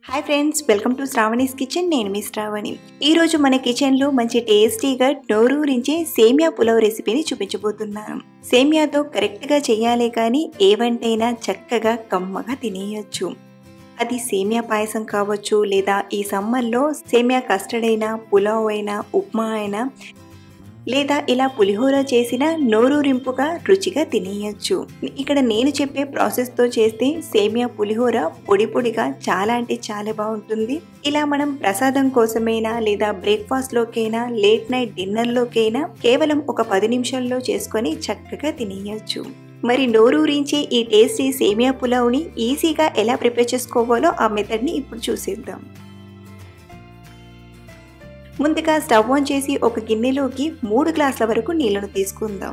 hi friends welcome to Shravani's kitchen నేను మీ శ్రావణి ఈ రోజు మన కిచెన్లో మంచి టేస్టీగా నోరూరించే సేమియా పులావ్ రెసిపీని చూపించబోతున్నాను సేమియాతో కరెక్ట్గా చేయాలి కానీ ఏ వంటైనా చక్కగా కమ్మగా తినేయచ్చు అది సేమియా పాయసం కావచ్చు లేదా ఈ సమ్మర్లో సేమియా కస్టర్డ్ అయినా పులావ్ అయినా ఉప్మా అయినా లేదా ఇలా పులిహోర చేసిన నోరూరింపుగా రుచిగా తినేయచ్చు ఇక్కడ నేను చెప్పే ప్రాసెస్తో చేస్తే సేమియా పులిహోర పొడి పొడిగా చాలా అంటే చాలా బాగుంటుంది ఇలా మనం ప్రసాదం కోసమైనా లేదా బ్రేక్ఫాస్ట్లోకైనా లేట్ నైట్ డిన్నర్లోకైనా కేవలం ఒక పది నిమిషాల్లో చేసుకొని చక్కగా తినేయచ్చు మరి నోరూరించే ఈ టేస్టీ సేమియా పులావ్ని ఈజీగా ఎలా ప్రిపేర్ చేసుకోవాలో ఆ మెథడ్ని ఇప్పుడు చూసేద్దాం ముందుగా స్టవ్ ఆన్ చేసి ఒక గిన్నెలోకి మూడు గ్లాసుల వరకు నీళ్లను తీసుకుందాం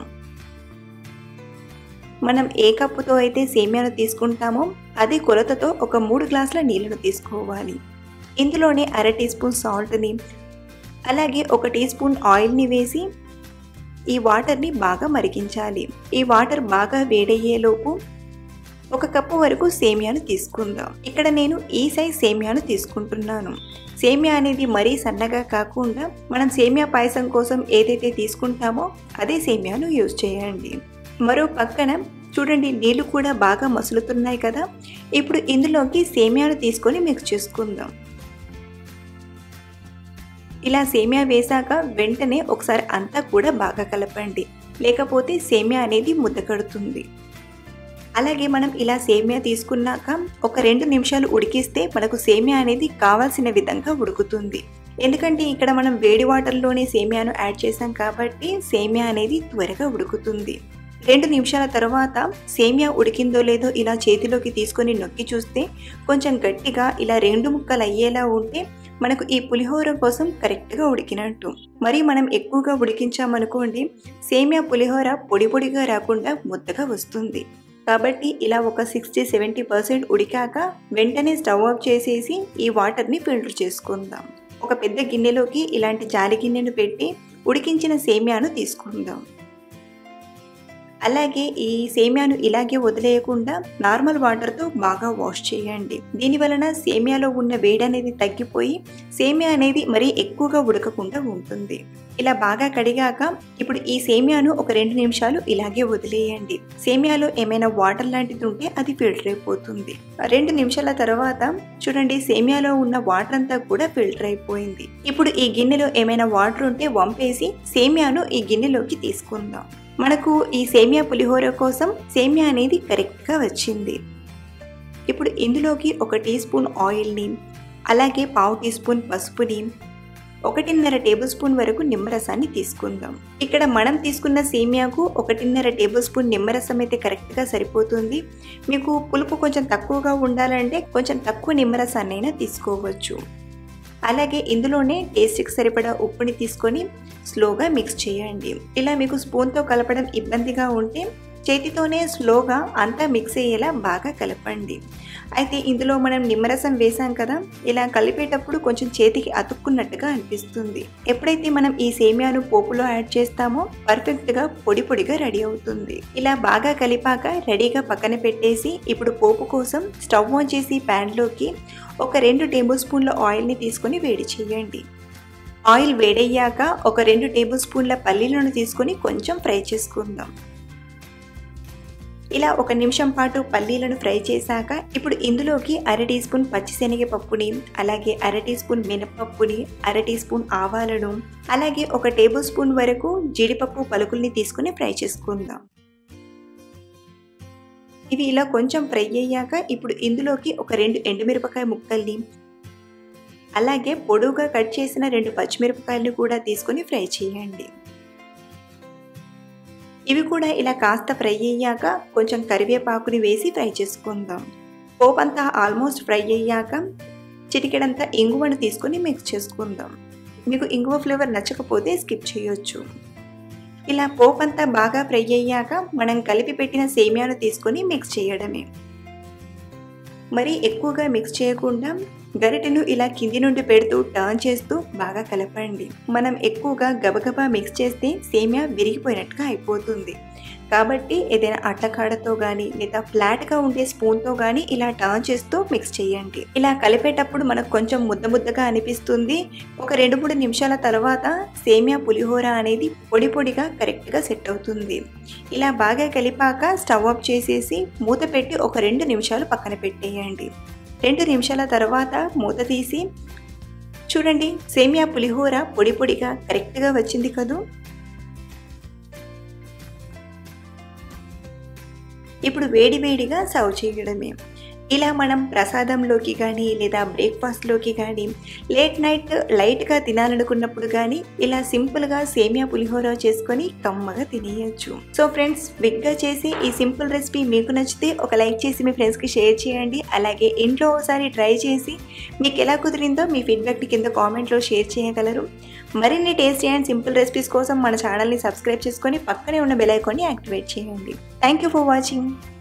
మనం ఏ కప్పుతో అయితే సేమియాను తీసుకుంటామో అదే కొలతతో ఒక మూడు గ్లాసుల నీళ్లను తీసుకోవాలి ఇందులోనే అర టీ స్పూన్ సాల్ట్ని అలాగే ఒక టీ స్పూన్ ఆయిల్ని వేసి ఈ వాటర్ని బాగా మరిగించాలి ఈ వాటర్ బాగా వేడయ్యేలోపు ఒక కప్పు వరకు సేమియాను తీసుకుందాం ఇక్కడ నేను ఈ సైజ్ సేమియాను తీసుకుంటున్నాను సేమియా అనేది మరీ సన్నగా కాకుండా మనం సేమియా పాయసం కోసం ఏదైతే తీసుకుంటామో అదే సేమియాను యూజ్ చేయండి మరో పక్కన చూడండి నీళ్లు కూడా బాగా మసులుతున్నాయి కదా ఇప్పుడు ఇందులోకి సేమియాను తీసుకొని మిక్స్ చేసుకుందాం ఇలా సేమియా వేశాక వెంటనే ఒకసారి అంతా కూడా బాగా కలపండి లేకపోతే సేమియా అనేది ముద్ద కడుతుంది అలాగే మనం ఇలా సేమియా తీసుకున్నాక ఒక రెండు నిమిషాలు ఉడికిస్తే మనకు సేమియా అనేది కావాల్సిన విధంగా ఉడుకుతుంది ఎందుకంటే ఇక్కడ మనం వేడి వాటర్లోనే సేమియాను యాడ్ చేసాం కాబట్టి సేమియా అనేది త్వరగా ఉడుకుతుంది రెండు నిమిషాల తర్వాత సేమియా ఉడికిందో లేదో ఇలా చేతిలోకి తీసుకొని నొక్కి చూస్తే కొంచెం గట్టిగా ఇలా రెండు ముక్కలు అయ్యేలా ఉంటే మనకు ఈ పులిహోర కోసం కరెక్ట్గా ఉడికినట్టు మరి మనం ఎక్కువగా ఉడికించామనుకోండి సేమియా పులిహోర పొడి పొడిగా రాకుండా ముద్దగా వస్తుంది కాబట్టి ఇలా ఒక సిక్స్టీ సెవెంటీ పర్సెంట్ ఉడికాక వెంటనే స్టవ్ ఆఫ్ చేసేసి ఈ వాటర్ని ఫిల్టర్ చేసుకుందాం ఒక పెద్ద గిన్నెలోకి ఇలాంటి జాలి గిన్నెను పెట్టి ఉడికించిన సేమియాను తీసుకుందాం అలాగే ఈ సేమియాను ఇలాగే వదిలేయకుండా నార్మల్ వాటర్తో బాగా వాష్ చేయండి దీని వలన సేమియాలో ఉన్న వేడి అనేది తగ్గిపోయి సేమియా అనేది మరీ ఎక్కువగా ఉడకకుండా ఉంటుంది ఇలా బాగా కడిగాక ఇప్పుడు ఈ సేమియాను ఒక రెండు నిమిషాలు ఇలాగే వదిలేయండి సేమియాలో ఏమైనా వాటర్ లాంటిది ఉంటే అది ఫిల్టర్ అయిపోతుంది రెండు నిమిషాల తర్వాత చూడండి సేమియాలో ఉన్న వాటర్ అంతా కూడా ఫిల్టర్ అయిపోయింది ఇప్పుడు ఈ గిన్నెలో ఏమైనా వాటర్ ఉంటే వంపేసి సేమియాను ఈ గిన్నెలోకి తీసుకుందాం మనకు ఈ సేమియా పులిహోర కోసం సేమియా అనేది కరెక్ట్గా వచ్చింది ఇప్పుడు ఇందులోకి ఒక టీ స్పూన్ ఆయిల్ని అలాగే పావు టీ స్పూన్ పసుపుని ఒకటిన్నర టేబుల్ స్పూన్ వరకు నిమ్మరసాన్ని తీసుకుందాం ఇక్కడ మనం తీసుకున్న సేమియాకు ఒకటిన్నర టేబుల్ స్పూన్ నిమ్మరసం అయితే కరెక్ట్గా సరిపోతుంది మీకు పులుపు కొంచెం తక్కువగా ఉండాలంటే కొంచెం తక్కువ నిమ్మరసాన్ని అయినా తీసుకోవచ్చు అలాగే ఇందులోనే టేస్ట్కి సరిపడా ఉప్పుని తీసుకొని స్లోగా మిక్స్ చేయండి ఇలా మీకు స్పూన్తో కలపడం ఇబ్బందిగా ఉంటే చేతితోనే స్లోగా అంతా మిక్స్ అయ్యేలా బాగా కలపండి అయితే ఇందులో మనం నిమ్మరసం వేసాం కదా ఇలా కలిపేటప్పుడు కొంచెం చేతికి అతుక్కున్నట్టుగా అనిపిస్తుంది ఎప్పుడైతే మనం ఈ సేమియాను పోపులో యాడ్ చేస్తామో పర్ఫెక్ట్గా పొడి పొడిగా రెడీ అవుతుంది ఇలా బాగా కలిపాక రెడీగా పక్కన పెట్టేసి ఇప్పుడు పోపు కోసం స్టవ్ ఆన్ చేసి ప్యాన్లోకి ఒక రెండు టేబుల్ స్పూన్ల ఆయిల్ని తీసుకొని వేడి చేయండి ఆయిల్ వేడయ్యాక ఒక రెండు టేబుల్ స్పూన్ల పల్లీలను తీసుకొని కొంచెం ఫ్రై చేసుకుందాం ఇలా ఒక నిమిషం పాటు పల్లీలను ఫ్రై చేశాక ఇప్పుడు ఇందులోకి అర టీ స్పూన్ పచ్చిశనగపప్పుని అలాగే అర టీ స్పూన్ మినపప్పుని అర టీ స్పూన్ ఆవాలను అలాగే ఒక టేబుల్ స్పూన్ వరకు జీడిపప్పు పలుకుల్ని తీసుకుని ఫ్రై చేసుకుందాం ఇవి ఇలా కొంచెం ఫ్రై అయ్యాక ఇప్పుడు ఇందులోకి ఒక రెండు ఎండుమిరపకాయ ముక్కల్ని అలాగే పొడువుగా కట్ చేసిన రెండు పచ్చిమిరపకాయలను కూడా తీసుకొని ఫ్రై చేయండి ఇవి కూడా ఇలా కాస్త ఫ్రై అయ్యాక కొంచెం కరివేపాకుని వేసి ఫ్రై చేసుకుందాం పోపంతా ఆల్మోస్ట్ ఫ్రై అయ్యాక చిటికెడంతా ఇంగువను తీసుకొని మిక్స్ చేసుకుందాం మీకు ఇంగువ ఫ్లేవర్ నచ్చకపోతే స్కిప్ చేయొచ్చు ఇలా పోపంతా బాగా ఫ్రై అయ్యాక మనం కలిపి పెట్టిన సేమియాను తీసుకొని మిక్స్ చేయడమే మరి ఎక్కువగా మిక్స్ చేయకుండా గరిటెను ఇలా కింది నుండి పెడుతూ టర్న్ చేస్తూ బాగా కలపండి మనం ఎక్కువగా గబగబా మిక్స్ చేస్తే సేమియా విరిగిపోయినట్టుగా అయిపోతుంది కాబట్టి ఏదైనా అట్టకాడతో కానీ లేదా ఫ్లాట్గా ఉండే స్పూన్తో కానీ ఇలా టర్న్ చేస్తూ మిక్స్ చేయండి ఇలా కలిపేటప్పుడు మనకు కొంచెం ముద్ద ముద్దగా అనిపిస్తుంది ఒక రెండు మూడు నిమిషాల తర్వాత సేమియా పులిహోర అనేది పొడి పొడిగా కరెక్ట్గా సెట్ అవుతుంది ఇలా బాగా కలిపాక స్టవ్ ఆఫ్ చేసేసి మూత పెట్టి ఒక రెండు నిమిషాలు పక్కన పెట్టేయండి రెండు నిమిషాల తర్వాత మూత తీసి చూడండి సేమియా పులిహోర పొడి పొడిగా కరెక్ట్గా వచ్చింది కదూ ఇప్పుడు వేడి వేడిగా సర్వ్ చేయడమే ఇలా మనం ప్రసాదంలోకి కానీ లేదా బ్రేక్ఫాస్ట్లోకి కానీ లేట్ నైట్ లైట్గా తినాలనుకున్నప్పుడు కానీ ఇలా సింపుల్గా సేమియా పులిహోర చేసుకొని కమ్మగా తినేయచ్చు సో ఫ్రెండ్స్ బిగ్గా చేసి ఈ సింపుల్ రెసిపీ మీకు నచ్చితే ఒక లైక్ చేసి మీ ఫ్రెండ్స్కి షేర్ చేయండి అలాగే ఇంట్లో ఒకసారి ట్రై చేసి మీకు ఎలా కుదిరిందో మీ ఫీడ్బ్యాక్ని కింద కామెంట్లో షేర్ చేయగలరు మరిన్ని టేస్టీ అండ్ సింపుల్ రెసిపీస్ కోసం మన ఛానల్ని సబ్స్క్రైబ్ చేసుకొని పక్కనే ఉన్న బెల్ ఐకాన్ని యాక్టివేట్ చేయండి థ్యాంక్ యూ ఫర్ వాచింగ్